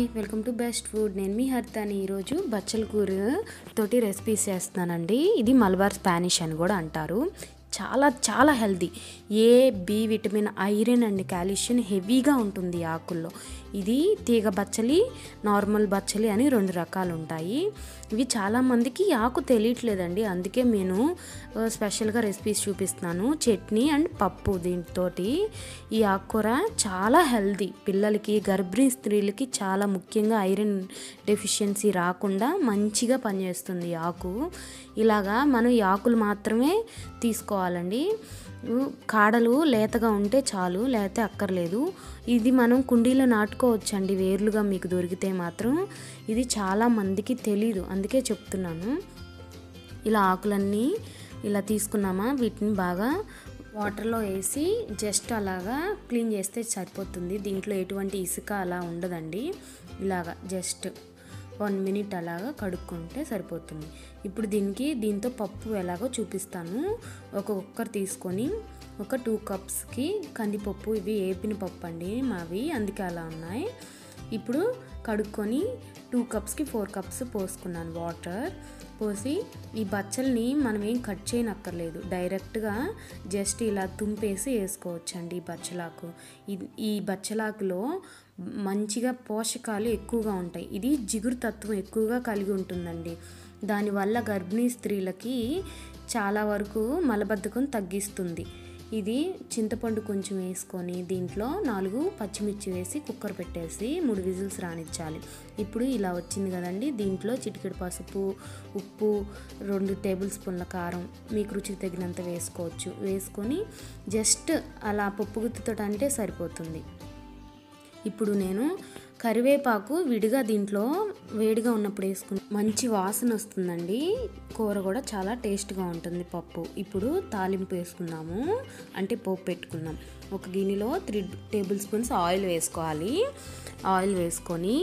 hi welcome to best food నేను మీ హర్తాని ఈరోజు బచ్చల కూర తోటి రెసిపీస్ చేస్తున్నానండి ఇది మలబార్ స్పానిష్ అని కూడా అంటారు చాలా చాలా healthy A B vitamin iron and calcium హెవీగా ఉంటుంది ఈ ఆకుల్లో ఇది తీగ బచ్చలి నార్మల్ బచ్చలి అని రెండు రకాలు ఉంటాయి ఇవి చాలామందికి ఈ ఆకు తెలియట్లేదండి అందుకే నేను ఆ, స్పెషల్గా రెసిపీస్ చూపిస్తున్నాను చట్నీ అండ్ పప్పు దీంతోటి ఈ ఆకుకూర చాలా హెల్దీ పిల్లలకి గర్భిణీ స్త్రీలకి చాలా ముఖ్యంగా ఐరన్ డెఫిషియన్సీ రాకుండా మంచిగా పనిచేస్తుంది ఈ ఆకు ఇలాగా మనం ఈ ఆకులు మాత్రమే తీసుకోవాలండి ఉ- కాడలు లేతగా ఉంటే చాలు లేతే అక్కర్లేదు ఇది మనం కుండీలో నాటుకోవచ్చండి వేర్లుగా మీకు దొరికితే మాత్రం ఇది చాలా మందికి తెలీదు అందుకే చెప్తున్నాను ఇలా ఆకులన్నీ ఇలా తీసుకున్నామా వీటిని బాగా వాటర్లో వేసి జస్ట్ అలాగా క్లీన్ చేస్తే సరిపోతుంది దీంట్లో ఎటువంటి ఇసుక అలా ఉండదండి ఇలాగా జస్ట్ వన్ మినిట్ అలాగా కడుక్కుంటే సరిపోతుంది ఇప్పుడు దీనికి దీంతో పప్పు ఎలాగో చూపిస్తాను ఒక కుక్కర్ తీసుకొని ఒక టూ కప్స్కి కందిపప్పు ఇవి ఏపిన పప్పు అండి మావి అందుకే అలా ఉన్నాయి ఇప్పుడు కడుక్కొని టూ కప్స్కి ఫోర్ కప్స్ పోసుకున్నాను వాటర్ పోసి ఈ బచ్చల్ని మనం ఏం కట్ చేయనక్కర్లేదు డైరెక్ట్గా జస్ట్ ఇలా తుంపేసి వేసుకోవచ్చండి ఈ బచ్చలాకు ఈ- ఈ బచ్చలాకులో మంచిగా పోషకాలు ఎక్కువగా ఉంటాయి ఇది జిగురు తత్వం ఎక్కువగా కలిగి ఉంటుందండి దానివల్ల గర్భిణీ స్త్రీలకి చాలా వరకు మలబద్ధకం తగ్గిస్తుంది ఇది చింతపండు కొంచెం వేసుకొని దీంట్లో నాలుగు పచ్చిమిర్చి వేసి కుక్కర్ పెట్టేసి మూడు విజిల్స్ రానిచ్చాలి ఇప్పుడు ఇలా వచ్చింది కదండి దీంట్లో చిటికెడు పసుపు ఉప్పు రెండు టేబుల్ స్పూన్ల కారం మీకు రుచికి తగినంత వేసుకోవచ్చు వేసుకొని జస్ట్ అలా పప్పు గుత్తితో అంటే సరిపోతుంది ఇప్పుడు నేను కరివేపాకు విడిగా దీంట్లో వేడిగా ఉన్నప్పుడు వేసుకుని మంచి వాసన వస్తుందండి కూర కూడా చాలా టేస్ట్గా ఉంటుంది పప్పు ఇప్పుడు తాలింపు వేసుకుందాము అంటే పోపు పెట్టుకుందాం ఒక గిన్నెలో త్రీ టేబుల్ స్పూన్స్ ఆయిల్ వేసుకోవాలి ఆయిల్ వేసుకొని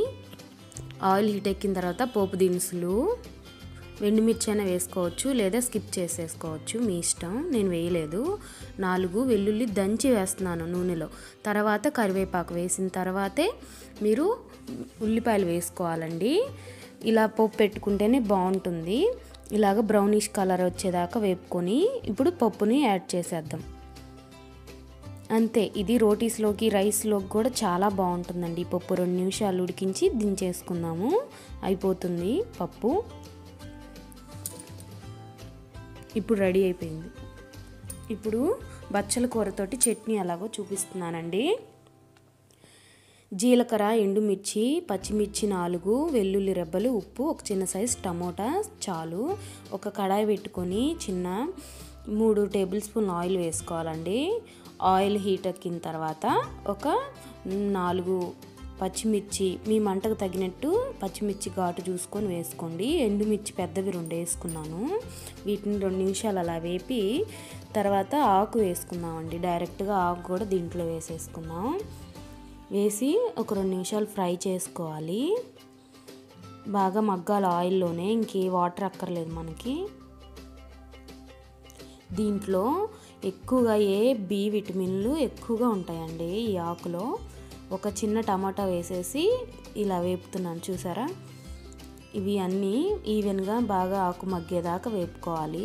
ఆయిల్ హీట్ ఎక్కిన తర్వాత పోపు దినుసులు ఎండుమిర్చి అయినా వేసుకోవచ్చు లేదా స్కిప్ చేసేసుకోవచ్చు మీ ఇష్టం నేను వేయలేదు నాలుగు వెల్లుల్లి దంచి వేస్తున్నాను నూనెలో తర్వాత కరివేపాకు వేసిన తర్వాతే మీరు ఉల్లిపాయలు వేసుకోవాలండి ఇలా పోపు పెట్టుకుంటేనే బాగుంటుంది ఇలాగ బ్రౌనిష్ కలర్ వచ్చేదాకా వేపుకొని ఇప్పుడు పప్పుని యాడ్ చేసేద్దాం అంతే ఇది రోటీస్లోకి రైస్లోకి కూడా చాలా బాగుంటుందండి ఈ పప్పు రెండు నిమిషాలు ఉడికించి దించేసుకుందాము అయిపోతుంది పప్పు ఇప్పుడు రెడీ అయిపోయింది ఇప్పుడు బచ్చల కూరతోటి చట్నీ అలాగో చూపిస్తున్నానండి జీలకర్ర ఎండుమిర్చి పచ్చిమిర్చి నాలుగు వెల్లుల్లి రెబ్బలు ఉప్పు ఒక చిన్న సైజ్ టమోటా చాలు ఒక కడాయి పెట్టుకొని చిన్న మూడు టేబుల్ స్పూన్ ఆయిల్ వేసుకోవాలండి ఆయిల్ హీట్ ఎక్కిన తర్వాత ఒక నాలుగు పచ్చిమిర్చి మీ మంటకు తగినట్టు పచ్చిమిర్చి ఘాటు చూసుకొని వేసుకోండి ఎండుమిర్చి పెద్దవి రెండు వేసుకున్నాను వీటిని రెండు నిమిషాలు అలా వేపి తర్వాత ఆకు వేసుకుందామండి డైరెక్ట్గా ఆకు కూడా దీంట్లో వేసేసుకుందాం వేసి ఒక రెండు నిమిషాలు ఫ్రై చేసుకోవాలి బాగా మగ్గాల ఆయిల్లోనే ఇంకే వాటర్ అక్కర్లేదు మనకి దీంట్లో ఎక్కువగా ఏ బి విటమిన్లు ఎక్కువగా ఉంటాయండి ఈ ఆకులో ఒక చిన్న టమాటా వేసేసి ఇలా వేపుతున్నాను చూసారా ఇవి అన్నీ ఈవెన్గా బాగా ఆకు మగ్గేదాకా వేపుకోవాలి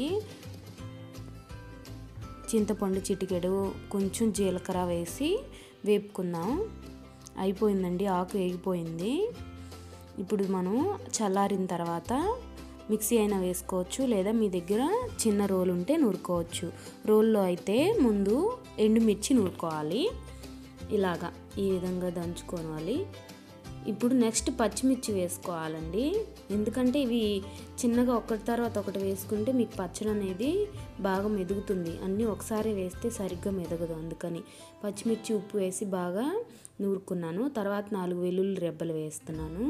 చింతపండు చిటికెడు కొంచెం జీలకర్ర వేసి వేపుకుందాం అయిపోయిందండి ఆకు వేగిపోయింది ఇప్పుడు మనం చల్లారిన తర్వాత మిక్సీ అయినా వేసుకోవచ్చు లేదా మీ దగ్గర చిన్న రోల్ ఉంటే నూరుకోవచ్చు రోల్లో అయితే ముందు ఎండుమిర్చి నూరుకోవాలి ఇలాగా ఈ విధంగా దంచుకోవాలి ఇప్పుడు నెక్స్ట్ పచ్చిమిర్చి వేసుకోవాలండి ఎందుకంటే ఇవి చిన్నగా ఒకటి తర్వాత ఒకటి వేసుకుంటే మీకు పచ్చడి అనేది బాగా మెదుగుతుంది అన్నీ ఒకసారి వేస్తే సరిగ్గా మెదగదు అందుకని పచ్చిమిర్చి ఉప్పు వేసి బాగా నూరుకున్నాను తర్వాత నాలుగు వెల్లుల్లి రెబ్బలు వేస్తున్నాను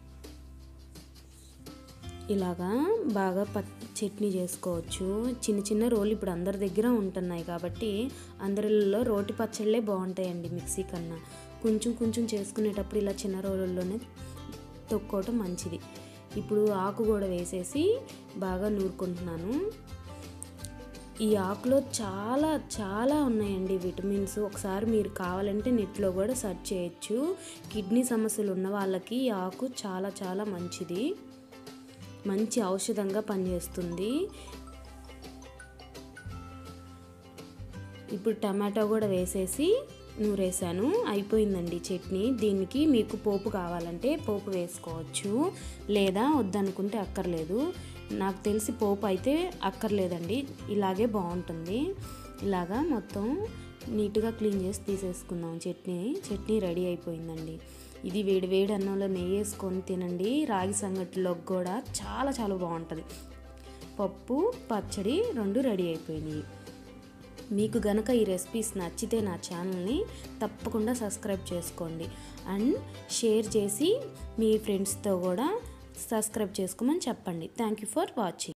ఇలాగా బాగా ప చట్నీ చేసుకోవచ్చు చిన్న చిన్న రోలు ఇప్పుడు అందరి దగ్గర ఉంటున్నాయి కాబట్టి అందరిలో రోటి పచ్చళ్ళే బాగుంటాయండి మిక్సీ కన్నా కొంచెం కొంచెం చేసుకునేటప్పుడు ఇలా చిన్న రోలుల్లోనే తొక్కోవటం మంచిది ఇప్పుడు ఆకు కూడా వేసేసి బాగా నూరుకుంటున్నాను ఈ ఆకులో చాలా చాలా ఉన్నాయండి విటమిన్స్ ఒకసారి మీరు కావాలంటే నెట్లో కూడా సెర్చ్ చేయొచ్చు కిడ్నీ సమస్యలు ఉన్న వాళ్ళకి ఈ ఆకు చాలా చాలా మంచిది మంచి ఔషధంగా పనిచేస్తుంది ఇప్పుడు టమాటో కూడా వేసేసి నూరేసాను అయిపోయిందండి చట్నీ దీనికి మీకు పోపు కావాలంటే పోపు వేసుకోవచ్చు లేదా వద్దనుకుంటే అక్కర్లేదు నాకు తెలిసి పోపు అయితే అక్కర్లేదండి ఇలాగే బాగుంటుంది ఇలాగా మొత్తం నీట్గా క్లీన్ చేసి తీసేసుకుందాం చట్నీ చట్నీ రెడీ అయిపోయిందండి ఇది వేడి వేడి అన్నంలో నెయ్యి వేసుకొని తినండి రాగి సంగటిలోకి కూడా చాలా చాలా బాగుంటుంది పప్పు పచ్చడి రెండు రెడీ అయిపోయినాయి మీకు గనక ఈ రెసిపీస్ నచ్చితే నా ఛానల్ని తప్పకుండా సబ్స్క్రైబ్ చేసుకోండి అండ్ షేర్ చేసి మీ ఫ్రెండ్స్తో కూడా సబ్స్క్రైబ్ చేసుకోమని చెప్పండి థ్యాంక్ యూ ఫర్ వాచింగ్